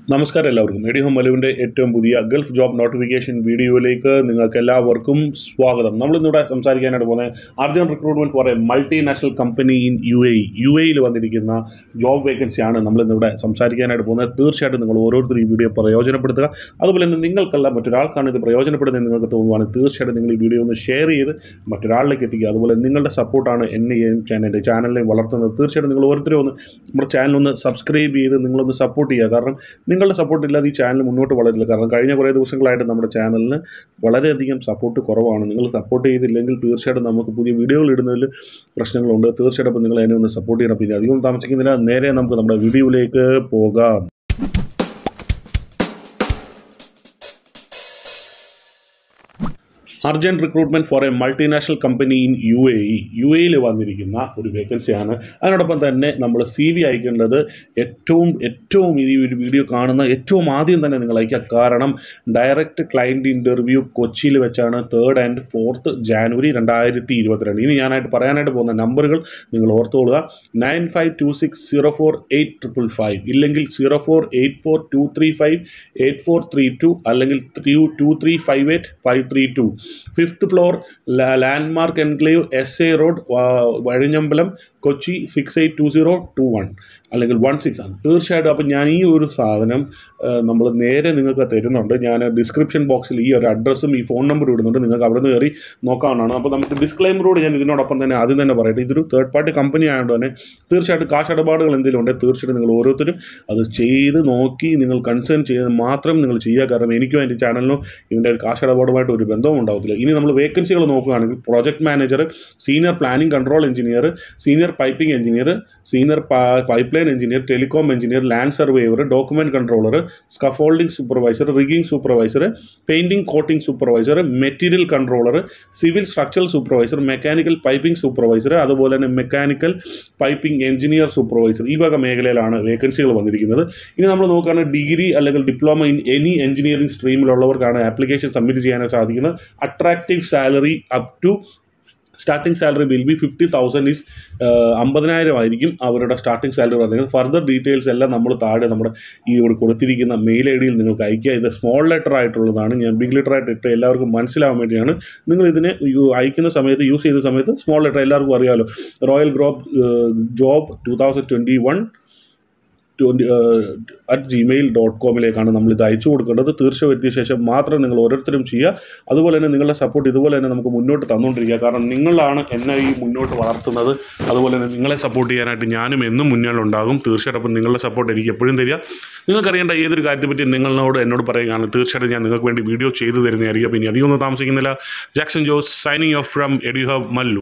നമസ്കാരം എല്ലാവർക്കും AD home മലുവിൻ്റെ ഏറ്റവും പുതിയ ഗൾഫ് ജോബ് നോട്ടിഫിക്കേഷൻ വീഡിയോയിലേക്ക് നിങ്ങൾക്ക് എല്ലാവർക്കും സ്വാഗതം നമ്മളിന്നിവിടെ സംസാരിക്കാനായിട്ട് പോകുന്നത് urgent recruitment for a multinational company in U A U എയിൽ വന്നിരിക്കുന്ന ജോബ് വേക്കൻസിയാണ് നമ്മളിന്നിവിടെ സംസാരിക്കാനായിട്ട് പോകുന്നത് തീർച്ചയായിട്ടും നിങ്ങൾ ഓരോരുത്തരും ഈ വീഡിയോ പ്രയോജനപ്പെടുത്തുക അതുപോലെ തന്നെ നിങ്ങൾക്കല്ല മറ്റൊരാൾക്കാണ് ഇത് പ്രയോജനപ്പെടുന്നത് നിങ്ങൾക്ക് തോന്നുവാണെങ്കിൽ തീർച്ചയായിട്ടും നിങ്ങൾ ഈ വീഡിയോ ഒന്ന് ഷെയർ ചെയ്ത് മറ്റൊരാളിലേക്ക് എത്തിക്കുക അതുപോലെ നിങ്ങളുടെ സപ്പോർട്ടാണ് എന്നെയും ചാനലിൻ്റെ ചാനലിനെയും വളർത്തുന്നത് തീർച്ചയായിട്ടും നിങ്ങൾ ഓരോരുത്തരും ഒന്ന് നമ്മുടെ ചാനൽ ഒന്ന് സബ്സ്ക്രൈബ് ചെയ്ത് നിങ്ങളൊന്ന് സപ്പോർട്ട് ചെയ്യുക കാരണം നിങ്ങളുടെ സപ്പോർട്ട് ഇല്ലാതെ ഈ ചാനൽ മുന്നോട്ട് വളരില്ല കാരണം കഴിഞ്ഞ കുറേ ദിവസങ്ങളായിട്ട് നമ്മുടെ ചാനലിന് വളരെയധികം സപ്പോർട്ട് കുറവാണ് നിങ്ങൾ സപ്പോർട്ട് ചെയ്തില്ലെങ്കിൽ തീർച്ചയായിട്ടും നമുക്ക് പുതിയ വീഡിയോകൾ ഇടുന്നതിൽ പ്രശ്നങ്ങളുണ്ട് തീർച്ചയായിട്ടും അപ്പോൾ നിങ്ങൾ എന്നെ ഒന്ന് സപ്പോർട്ട് ചെയ്യണം പിന്നെ അധികം താമസിക്കുന്നില്ല നേരെ നമുക്ക് നമ്മുടെ വീഡിയോയിലേക്ക് പോകാം urgent recruitment for a multinational company in U A E U എയിൽ വന്നിരിക്കുന്ന ഒരു വേക്കൻസിയാണ് അതിനോടൊപ്പം തന്നെ നമ്മൾ സി വി അയക്കേണ്ടത് ഏറ്റവും ഏറ്റവും ഈ ഒരു വീഡിയോ കാണുന്ന ഏറ്റവും ആദ്യം തന്നെ നിങ്ങൾ അയക്കുക കാരണം ഡയറക്റ്റ് ക്ലയൻറ്റ് ഇൻ്റർവ്യൂ കൊച്ചിയിൽ വെച്ചാണ് തേർഡ് ആൻഡ് ഫോർത്ത് ജാനുവരി രണ്ടായിരത്തി ഇരുപത്തിരണ്ട് ഇനി ഞാനായിട്ട് പറയാനായിട്ട് പോകുന്ന നമ്പറുകൾ നിങ്ങൾ ഓർത്തുകൊള്ളുക nine five two six zero four eight triple five ഇല്ലെങ്കിൽ zero four eight four two three five eight four three two അല്ലെങ്കിൽ three two three five eight five three two fifth floor landmark enclave S A road Vazhinjambalam Kochi six eight two zero two one അല്ലെങ്കിൽ one six ആണ് തീർച്ചയായിട്ടും അപ്പം ഞാൻ ഈ ഒരു സാധനം നമ്മൾ നേരെ നിങ്ങൾക്ക് തരുന്നുണ്ട് ഞാൻ ഡിസ്ക്രിപ്ഷൻ ബോക്സിൽ ഈ ഒരു അഡ്രസ്സും ഈ ഫോൺ നമ്പറും ഇടുന്നുണ്ട് നിങ്ങൾക്ക് അവിടെ നിന്ന് കയറി നോക്കാവുന്നതാണ് അപ്പോൾ നമുക്ക് ഡിസ്ക്ലൈമറോട് ഞാൻ ഇതിനോടൊപ്പം തന്നെ ആദ്യം തന്നെ പറയട്ടെ ഇതൊരു തേർഡ് പാർട്ടി കമ്പനി ആയതുകൊണ്ട് തന്നെ തീർച്ചയായിട്ടും കാശ് ഇടപാടുകൾ എന്തെങ്കിലും ഉണ്ടെങ്കിൽ തീർച്ചയായിട്ടും നിങ്ങൾ ഓരോരുത്തരും അത് ചെയ്ത് നോക്കി നിങ്ങൾ കൺസേൺ ചെയ്ത് മാത്രം നിങ്ങൾ ചെയ്യുക കാരണം എനിക്കും എൻ്റെ ചാനലിനും ഇതിൻ്റെ കാശ് ഇടപാടുമായിട്ട് ഒരു ബന്ധവും ഉണ്ടാവത്തില്ല ഇനി നമ്മൾ വേക്കൻസികൾ നോക്കുകയാണെങ്കിൽ project manager senior planning control engineer senior piping engineer senior pipe line engineer telecom engineer land surveyor document controller scaffolding supervisor rigging supervisor painting coating supervisor material controller civil structural supervisor mechanical piping supervisor അതുപോലെ തന്നെ mechanical piping engineer supervisor ഈ വക മേഖലയിലാണ് വേക്കൻസികൾ വന്നിരിക്കുന്നത് ഇനി നമ്മൾ നോക്കുകയാണെങ്കിൽ ഡിഗ്രി അല്ലെങ്കിൽ ഡിപ്ലോമ ഇൻ എനി എഞ്ചിനീയറിംഗ് സ്ട്രീമിലുള്ളവർക്കാണ് ആപ്ലിക്കേഷൻ സബ്മിറ്റ് ചെയ്യാനായി സാധിക്കുന്നത് attractive salary up to starting salary will be fifty thousand is അമ്പതിനായിരം ആയിരിക്കും അവരുടെ സ്റ്റാർട്ടിംഗ് സാലറി പറയുന്നത് ഫർദർ ഡീറ്റെയിൽസ് എല്ലാം നമ്മൾ താഴെ നമ്മുടെ ഈ ഇവിടെ കൊടുത്തിരിക്കുന്ന മെയിൽ ഐ ഡിയിൽ നിങ്ങൾക്ക് അയക്കുക ഇത് സ്മോൾ ലെറ്റർ ആയിട്ടുള്ളതാണ് ഞാൻ ബിഗ് ലെറ്റർ ആയിട്ട് ഇട്ട് എല്ലാവർക്കും മനസ്സിലാവാൻ വേണ്ടിയാണ് നിങ്ങൾ ഇതിനെ യു- അയക്കുന്ന സമയത്ത് യൂസ് ചെയ്ത സമയത്ത് സ്മോൾ ലെറ്റർ എല്ലാവർക്കും അറിയാമല്ലോ royal group job two thousand twenty one twenty at Gmail dot കോമിലേക്കാണ് നമ്മൾ ഇത് അയച്ചു കൊടുക്കേണ്ടത് തീർച്ചയായും എത്തിയ ശേഷം മാത്രം നിങ്ങൾ ഓരോരുത്തരും ചെയ്യുക അതുപോലെ തന്നെ നിങ്ങളുടെ സപ്പോർട്ട് ഇതുപോലെ തന്നെ നമുക്ക് മുന്നോട്ട് തന്നുകൊണ്ടിരിക്കുക കാരണം നിങ്ങളാണ് എന്നെ ഈ മുന്നോട്ട് വളർത്തുന്നത് അതുപോലെ തന്നെ നിങ്ങളെ സപ്പോർട്ട് ചെയ്യാനായിട്ട് ഞാനും എന്നും മുന്നിലുണ്ടാകും തീർച്ചയായിട്ടും അപ്പം നിങ്ങളുടെ സപ്പോർട്ട് എനിക്ക് എപ്പോഴും തരിക നിങ്ങൾക്കറിയേണ്ട ഏതൊരു കാര്യത്തെപ്പറ്റി നിങ്ങളോട് എന്നോട് പറയുകയാണ് തീർച്ചയായിട്ടും ഞാൻ നിങ്ങൾക്ക് വേണ്ടി വീഡിയോ ചെയ്തു തരുന്നതായിരിക്കും അപ്പോൾ ഇനി അധികം ഒന്നും താമസിക്കുന്നില്ല Jackson Jose signing off from Edu Hub Mallu